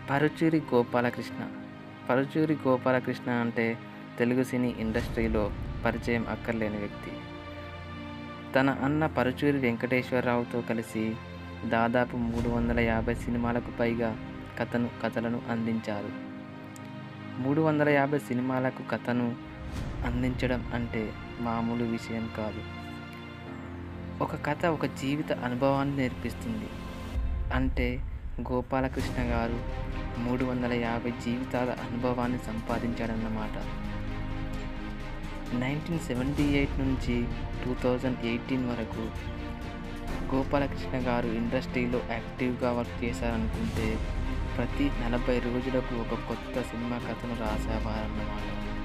పరుచూరి గోపాలకృష్ణ పరుచూరి గోపాలకృష్ణ అంటే తెలుగు సినీ ఇండస్ట్రీలో పరిచయం అక్కర్లేని వ్యక్తి తన అన్న పరుచూరి వెంకటేశ్వరరావుతో కలిసి దాదాపు మూడు వందల యాభై సినిమాలకు పైగా కథను కథలను అందించారు మూడు వందల యాభై సినిమాలకు కథను అందించడం అంటే మామూలు విషయం కాదు ఒక కథ ఒక జీవిత అనుభవాన్ని నేర్పిస్తుంది అంటే గోపాలకృష్ణ గారు మూడు వందల యాభై జీవితాల అనుభవాన్ని సంపాదించాడన్నమాట నైన్టీన్ సెవెంటీ ఎయిట్ నుంచి టూ థౌజండ్ ఎయిటీన్ వరకు గోపాలకృష్ణ గారు ఇండస్ట్రీలో యాక్టివ్గా వర్క్ చేశారనుకుంటే ప్రతి నలభై రోజులకు ఒక కొత్త సినిమా కథను రాసేవారన్నమాట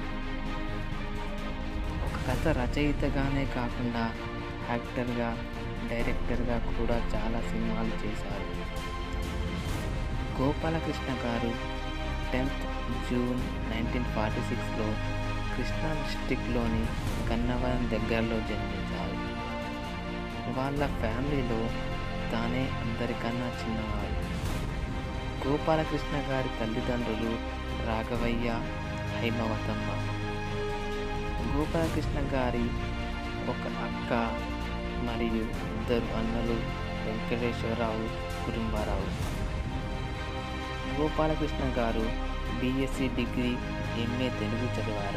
ఒక కథ రచయితగానే కాకుండా యాక్టర్గా డైరెక్టర్గా కూడా చాలా సినిమాలు చేశారు గోపాలకృష్ణ గారు టెన్త్ జూన్ నైన్టీన్ ఫార్టీ సిక్స్లో కృష్ణా డిస్టిక్లోని గన్నవరం దగ్గరలో జన్మించారు వాళ్ళ ఫ్యామిలీలో తానే అందరికన్నా చిన్నవారు గోపాలకృష్ణ గారి తల్లిదండ్రులు రాఘవయ్య హైమవతమ్మ గోపాలకృష్ణ గారి ఒక అక్క మరియు ఇద్దరు అన్నలు వెంకటేశ్వరరావు కుటుంబారావు గోపాలకృష్ణ గారు బీఎస్సీ డిగ్రీ ఎంఏ తెలుగు చదివారు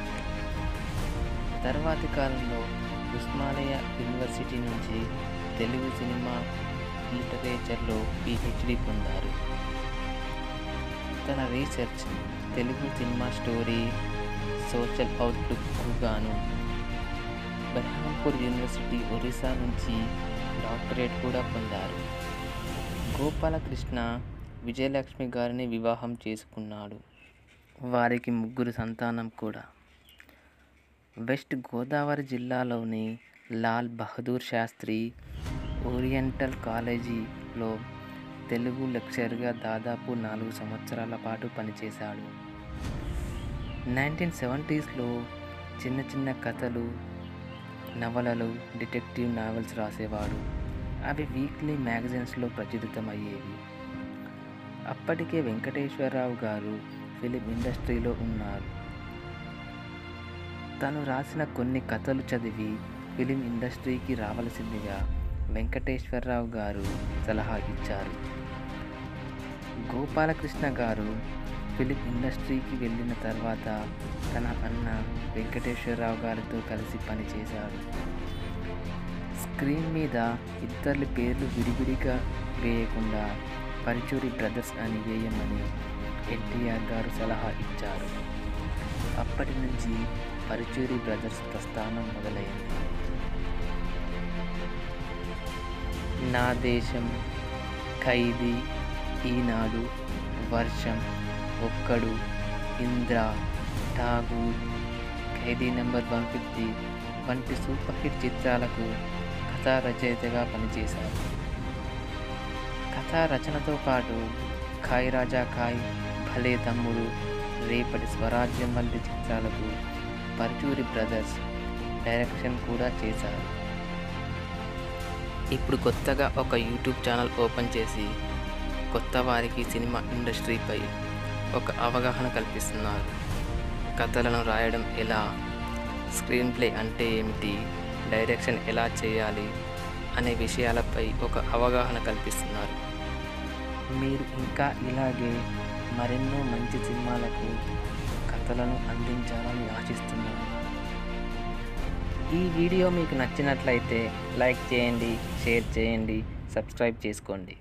తర్వాతి కాలంలో ఉస్మానియా యూనివర్సిటీ నుంచి తెలుగు సినిమా లిటరేచర్లో పిహెచ్డి పొందారు తన research Telugu cinema story social అవుట్లుక్కు గాను బెర్హాంపూర్ యూనివర్సిటీ ఒరిస్సా నుంచి డాక్టరేట్ కూడా పొందారు గోపాలకృష్ణ విజయలక్ష్మి గారిని వివాహం చేసుకున్నాడు వారికి ముగ్గురు సంతానం కూడా వెస్ట్ గోదావరి జిల్లాలోని లాల్ బహదూర్ శాస్త్రి ఓరియంటల్ కాలేజీలో తెలుగు లెక్చరర్గా దాదాపు నాలుగు సంవత్సరాల పాటు పనిచేశాడు నైన్టీన్ సెవెంటీస్లో చిన్న చిన్న కథలు నవలలు డిటెక్టివ్ నావెల్స్ రాసేవాడు అవి వీక్లీ మ్యాగజైన్స్లో ప్రచురితమయ్యేవి అప్పటికే వెంకటేశ్వరరావు గారు ఫిలిం ఇండస్ట్రీలో ఉన్నారు తను రాసిన కొన్ని కథలు చదివి ఫిలిం ఇండస్ట్రీకి రావలసిందిగా వెంకటేశ్వరరావు గారు సలహా ఇచ్చారు గోపాలకృష్ణ గారు ఫిలిం ఇండస్ట్రీకి వెళ్ళిన తర్వాత తన అన్న వెంకటేశ్వరరావు గారితో కలిసి పనిచేశాడు స్క్రీన్ మీద ఇద్దరి పేర్లు విడివిడిగా వేయకుండా పరుచూరి బ్రదర్స్ అని వేయమని ఎన్టీఆర్ గారు సలహా ఇచ్చారు అప్పటి నుంచి పరుచూరి బ్రదర్స్ ప్రస్థానం మొదలైంది నా దేశం ఖైదీ Eenadu Varsham Okkadu Indra Tagore Khaidi number one fifty వంటి సూపర్ హిట్ చిత్రాలకు కథా రచయితగా పనిచేశారు కథా రచనతో పాటు ఖాయ్ రాజా ఖాయ్ భలే తమ్ముడు రేపటి స్వరాజ్యం వంటి చిత్రాలకు పరుచూరి బ్రదర్స్ డైరెక్షన్ కూడా చేశారు ఇప్పుడు కొత్తగా ఒక యూట్యూబ్ ఛానల్ ఓపెన్ చేసి కొత్త వారికి సినిమా ఇండస్ట్రీపై ఒక అవగాహన కల్పిస్తున్నారు కథలను రాయడం ఎలా స్క్రీన్ ప్లే అంటే ఏమిటి డైరెక్షన్ ఎలా చేయాలి అనే విషయాలపై ఒక అవగాహన కల్పిస్తున్నారు మీరు ఇంకా ఇలాగే మరెన్నో మంచి సినిమాలకు కథలను అందించాలని ఆశిస్తున్నాను ఈ వీడియో మీకు నచ్చినట్లయితే లైక్ చేయండి షేర్ చేయండి సబ్స్క్రైబ్ చేసుకోండి